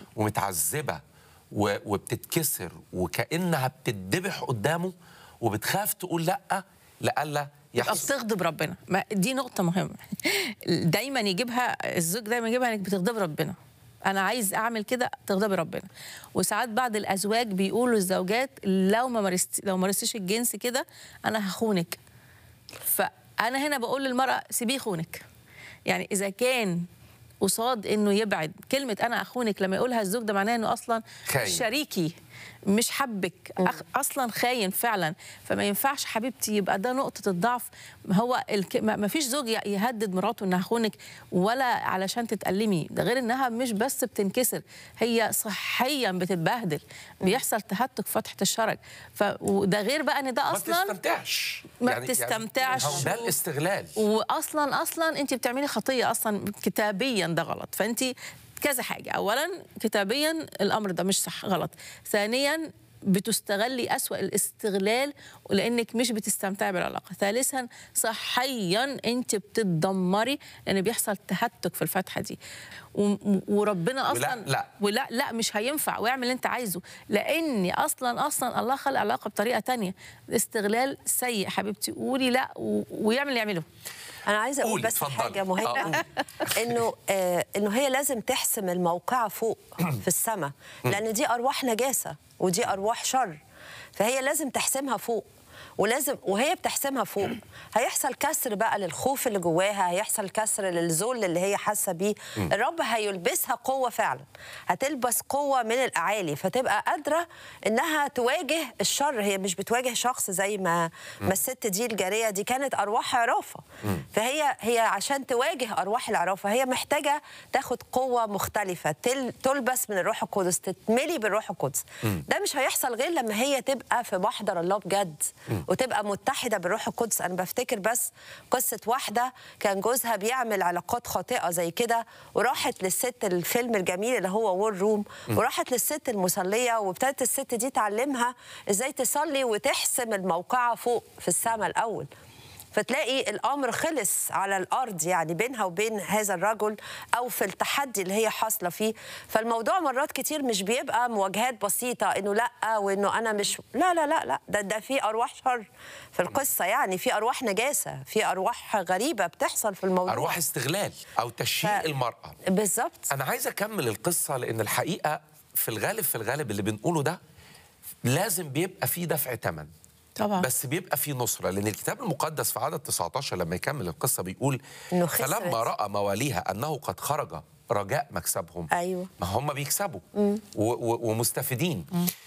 ومتعذبه و- وبتتكسر وكانها بتتذبح قدامه وبتخاف تقول لا لألا يبقى يحصل بتغضب ربنا ما دي نقطة مهمة دايما يجيبها الزوج دايما يجيبها انك بتغضب ربنا انا عايز اعمل كده تغضبي ربنا وساعات بعض الازواج بيقولوا للزوجات لو ما مارست لو مارستيش الجنس كده انا هخونك فانا هنا بقول للمراه سيبيه يخونك يعني اذا كان قصاد انه يبعد كلمه انا اخونك لما يقولها الزوج ده معناه انه اصلا خاين. شريكي مش حبك أخ اصلا خاين فعلا فما ينفعش حبيبتي يبقى ده نقطه الضعف هو الك... ما ما فيش زوج ي- يهدد مراته انها خونك ولا علشان تتألمي ده غير انها مش بس بتنكسر هي صحيا بتتبهدل بيحصل تهتك فتحه الشرج ف... وده غير بقى ان ده ما اصلا بتستمتعش ما بتستمتعش. هو ده الاستغلال واصلا اصلا انت بتعملي خطيه اصلا كتابيا ده غلط فانت كذا حاجه اولا كتابيا الامر ده مش صح غلط ثانيا بتستغلي أسوأ الاستغلال لانك مش بتستمتعي بالعلاقه ثالثا صحيا انت بتتدمري لان بيحصل تهتك في الفتحه دي و- وربنا ولا- اصلا لا. ولا لا مش هينفع واعمل اللي انت عايزه لان اصلا اصلا الله خلق علاقه بطريقه تانية الاستغلال سيء حبيبتي قولي لا و... ويعمل اللي يعمله انا عايزه اقول قولي، بس اتفضلي. حاجه آه، مهمه انه آه انه هي لازم تحسم الموقعه فوق في السماء لان دي ارواح نجاسه ودي ارواح شر فهي لازم تحسمها فوق ولازم وهي بتحسمها فوق هيحصل كسر بقى للخوف اللي جواها هيحصل كسر للذل اللي هي حاسه بيه الرب هيلبسها قوه فعلا هتلبس قوه من الاعالي فتبقى قادره انها تواجه الشر هي مش بتواجه شخص زي ما ما الست دي الجاريه دي كانت ارواح عرافه فهي هي عشان تواجه ارواح العرافه هي محتاجه تاخد قوه مختلفه تل تلبس من الروح القدس تتملي بالروح القدس ده مش هيحصل غير لما هي تبقى في محضر الله بجد وتبقى متحده بالروح القدس انا بفتكر بس قصه واحده كان جوزها بيعمل علاقات خاطئه زي كده وراحت للست الفيلم الجميل اللي هو وور روم وراحت للست المصليه وابتدت الست دي تعلمها ازاي تصلي وتحسم الموقعه فوق في السماء الاول فتلاقي الامر خلص على الارض يعني بينها وبين هذا الرجل او في التحدي اللي هي حاصله فيه فالموضوع مرات كتير مش بيبقى مواجهات بسيطه انه لا وانه انا مش لا لا لا لا ده ده في ارواح شر في القصه يعني في ارواح نجاسه في ارواح غريبه بتحصل في الموضوع ارواح استغلال او تشييع ف- المراه بالظبط انا عايز اكمل القصه لان الحقيقه في الغالب في الغالب اللي بنقوله ده لازم بيبقى فيه دفع ثمن طبعا بس بيبقى في نصرة لأن الكتاب المقدس في عدد 19 لما يكمل القصة بيقول إنه خسرت. فلما رأى مواليها أنه قد خرج رجاء مكسبهم أيوة. ما هم بيكسبوا و- و- ومستفيدين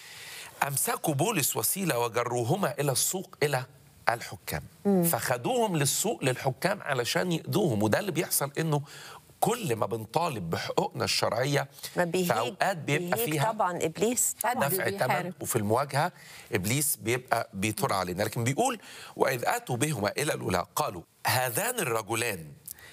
أمسكوا بولس وسيلة وجروهما إلى السوق إلى الحكام فخدوهم للسوق للحكام علشان يقضوهم وده اللي بيحصل إنه كل ما بنطالب بحقوقنا الشرعية ما بيهيج في أوقات بيبقى بيهيج فيها طبعا ابليس طبعا دفع ثمن بيحارب. وفي المواجهه ابليس بيبقى بيطر علينا لكن بيقول واذ اتوا بهما الى الاولى قالوا هذان الرجلان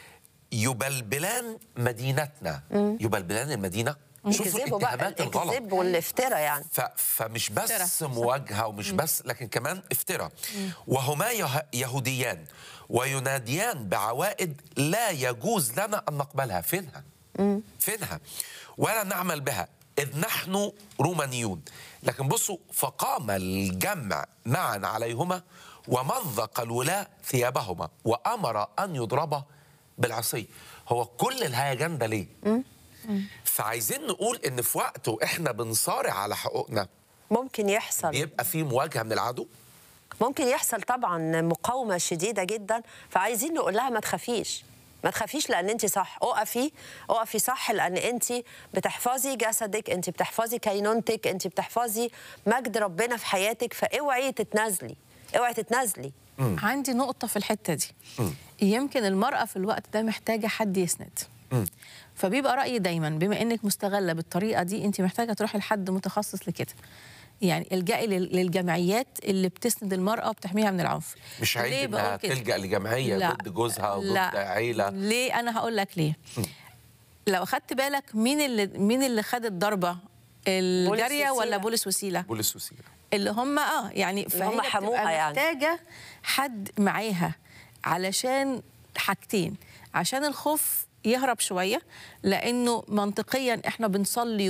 يبلبلان مدينتنا يبلبلان المدينه شوفوا يكذبوا بقى الاتهامات الغلط الكذب والافتراء يعني ف... فمش بس افتراء. مواجهه ومش بس لكن كمان افتراء وهما يه... يهوديان ويناديان بعوائد لا يجوز لنا ان نقبلها فينها فينها ولا نعمل بها اذ نحن رومانيون لكن بصوا فقام الجمع معا عليهما ومزق الولاة ثيابهما وامر ان يضربا بالعصي هو كل الهيجان ده ليه فعايزين نقول ان في وقت واحنا بنصارع على حقوقنا ممكن يحصل بيبقى في مواجهه من العدو ممكن يحصل طبعا مقاومه شديده جدا فعايزين نقول لها ما تخافيش ما تخافيش لان انت صح اقفي اقفي صح لان انت بتحفظي جسدك انت بتحفظي كينونتك انت بتحفظي مجد ربنا في حياتك فاوعي تتنازلي اوعي تتنازلي عندي نقطة في الحتة دي يمكن المرأة في الوقت ده محتاجة حد يسند فبيبقى رأيي دايما بما انك مستغلة بالطريقة دي انت محتاجة تروحي لحد متخصص لكده يعني الجئي لل- للجمعيات اللي بتسند المرأة وبتحميها من العنف مش ليه عيب انها بقول كده؟ تلجا لجمعيه لا. ضد جوزها وضد لا. عيله ليه انا هقول لك ليه لو اخدت بالك مين اللي مين اللي خد الضربة الجارية ولا وسيلة. بولس وسيلة بولس وسيله اللي هم اه يعني اللي هم فهي حموها بتبقى يعني. محتاجه حد معاها علشان حاجتين عشان الخوف يهرب شويه لانه منطقيا احنا بنصلي